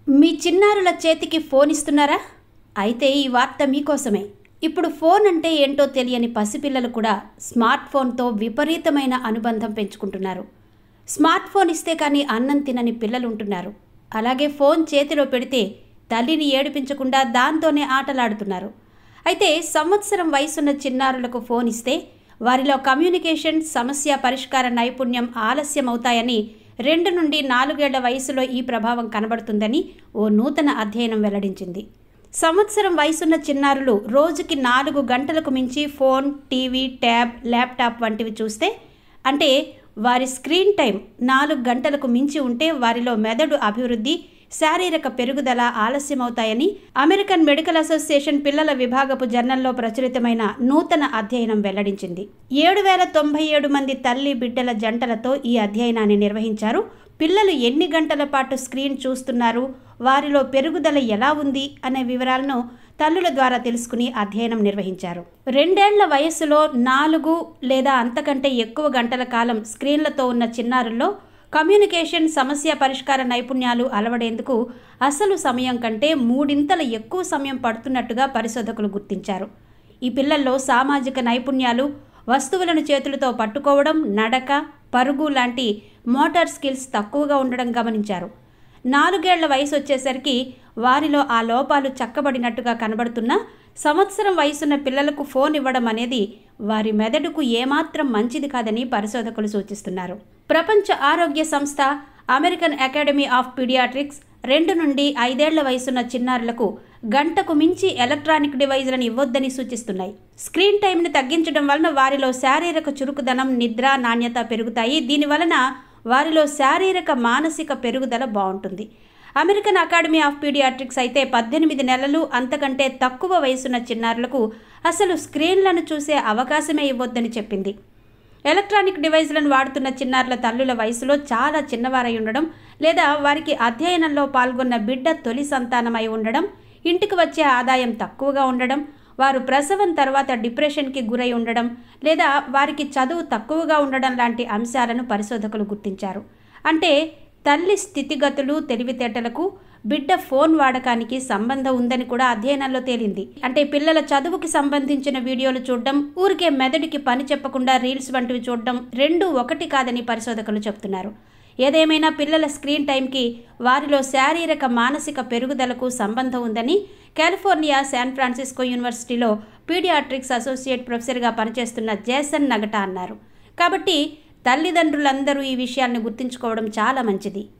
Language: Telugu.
మీ చిన్నారుల చేతికి ఫోన్ ఇస్తున్నారా అయితే ఈ వార్త మీకోసమే ఇప్పుడు ఫోన్ అంటే ఏంటో తెలియని పసిపిల్లలు కూడా స్మార్ట్ ఫోన్తో విపరీతమైన అనుబంధం పెంచుకుంటున్నారు స్మార్ట్ ఫోన్ ఇస్తే కానీ అన్నం తినని పిల్లలు ఉంటున్నారు అలాగే ఫోన్ చేతిలో పెడితే తల్లిని ఏడిపించకుండా దాంతోనే ఆటలాడుతున్నారు అయితే సంవత్సరం వయసున్న చిన్నారులకు ఫోన్ ఇస్తే వారిలో కమ్యూనికేషన్ సమస్య పరిష్కార నైపుణ్యం ఆలస్యం అవుతాయని రెండు నుండి నాలుగేళ్ల వయసులో ఈ ప్రభావం కనబడుతుందని ఓ నూతన అధ్యయనం వెల్లడించింది సంవత్సరం వయసున్న చిన్నారులు రోజుకి నాలుగు గంటలకు మించి ఫోన్ టీవీ ట్యాబ్ ల్యాప్టాప్ వంటివి చూస్తే అంటే వారి స్క్రీన్ టైం నాలుగు గంటలకు మించి ఉంటే వారిలో మెదడు అభివృద్ధి శారీరక పెరుగుదల ఆలస్యమవుతాయని అమెరికన్ మెడికల్ అసోసియేషన్ పిల్లల విభాగపు జర్నల్లో ప్రచురితమైన నూతన అధ్యయనం వెల్లడించింది ఏడు వేల తొంభై ఏడు మంది తల్లి బిడ్డల జంటలతో ఈ అధ్యయనాన్ని నిర్వహించారు పిల్లలు ఎన్ని గంటల పాటు స్క్రీన్ చూస్తున్నారు వారిలో పెరుగుదల ఎలా ఉంది అనే వివరాలను తల్లుల ద్వారా తెలుసుకుని అధ్యయనం నిర్వహించారు రెండేళ్ల వయస్సులో నాలుగు లేదా అంతకంటే ఎక్కువ గంటల కాలం స్క్రీన్లతో ఉన్న చిన్నారుల్లో కమ్యూనికేషన్ సమస్య పరిష్కార నైపుణ్యాలు అలవడేందుకు అసలు సమయం కంటే మూడింతల ఎక్కువ సమయం పడుతున్నట్టుగా పరిశోధకులు గుర్తించారు ఈ పిల్లల్లో సామాజిక నైపుణ్యాలు వస్తువులను చేతులతో పట్టుకోవడం నడక పరుగు లాంటి మోటార్ స్కిల్స్ తక్కువగా ఉండడం గమనించారు నాలుగేళ్ల వయసు వచ్చేసరికి వారిలో ఆ లోపాలు చక్కబడినట్టుగా కనబడుతున్నా సంవత్సరం వయసున్న పిల్లలకు ఫోన్ ఇవ్వడం అనేది వారి మెదడుకు ఏమాత్రం మంచిది కాదని పరిశోధకులు సూచిస్తున్నారు ప్రపంచ ఆరోగ్య సంస్థ అమెరికన్ అకాడమీ ఆఫ్ పీడియాట్రిక్స్ రెండు నుండి ఐదేళ్ల వయసున్న చిన్నారులకు గంటకు మించి ఎలక్ట్రానిక్ డివైజ్లను ఇవ్వొద్దని సూచిస్తున్నాయి స్క్రీన్ టైంని తగ్గించడం వలన వారిలో శారీరక చురుకుదనం నిద్ర నాణ్యత పెరుగుతాయి దీని వలన వారిలో శారీరక మానసిక పెరుగుదల బాగుంటుంది అమెరికన్ అకాడమీ ఆఫ్ పీడియాట్రిక్స్ అయితే పద్దెనిమిది నెలలు అంతకంటే తక్కువ వయసున్న చిన్నారులకు అసలు స్క్రీన్లను చూసే అవకాశమే ఇవ్వొద్దని చెప్పింది ఎలక్ట్రానిక్ డివైజ్లను వాడుతున్న చిన్నారుల తల్లుల వయసులో చాలా చిన్నవారై ఉండడం లేదా వారికి అధ్యయనంలో పాల్గొన్న బిడ్డ తొలి సంతానమై ఉండడం ఇంటికి వచ్చే ఆదాయం తక్కువగా ఉండడం వారు ప్రసవం తర్వాత డిప్రెషన్కి గురై ఉండడం లేదా వారికి చదువు తక్కువగా ఉండడం లాంటి అంశాలను పరిశోధకులు గుర్తించారు అంటే తల్లి స్థితిగతులు తెలివితేటలకు బిడ్డ ఫోన్ వాడకానికి సంబంధం ఉందని కూడా అధ్యయనంలో తేలింది అంటే పిల్లల చదువుకి సంబంధించిన వీడియోలు చూడడం ఊరికే మెదడుకి పని చెప్పకుండా రీల్స్ వంటివి చూడడం రెండు ఒకటి కాదని పరిశోధకులు చెబుతున్నారు ఏదేమైనా పిల్లల స్క్రీన్ టైంకి వారిలో శారీరక మానసిక పెరుగుదలకు సంబంధం ఉందని కాలిఫోర్నియా శాన్ ఫ్రాన్సిస్కో యూనివర్సిటీలో పీడియాట్రిక్స్ అసోసియేట్ ప్రొఫెసర్గా పనిచేస్తున్న జేసన్ నగట అన్నారు కాబట్టి తల్లిదండ్రులందరూ ఈ విషయాన్ని గుర్తుంచుకోవడం చాలా మంచిది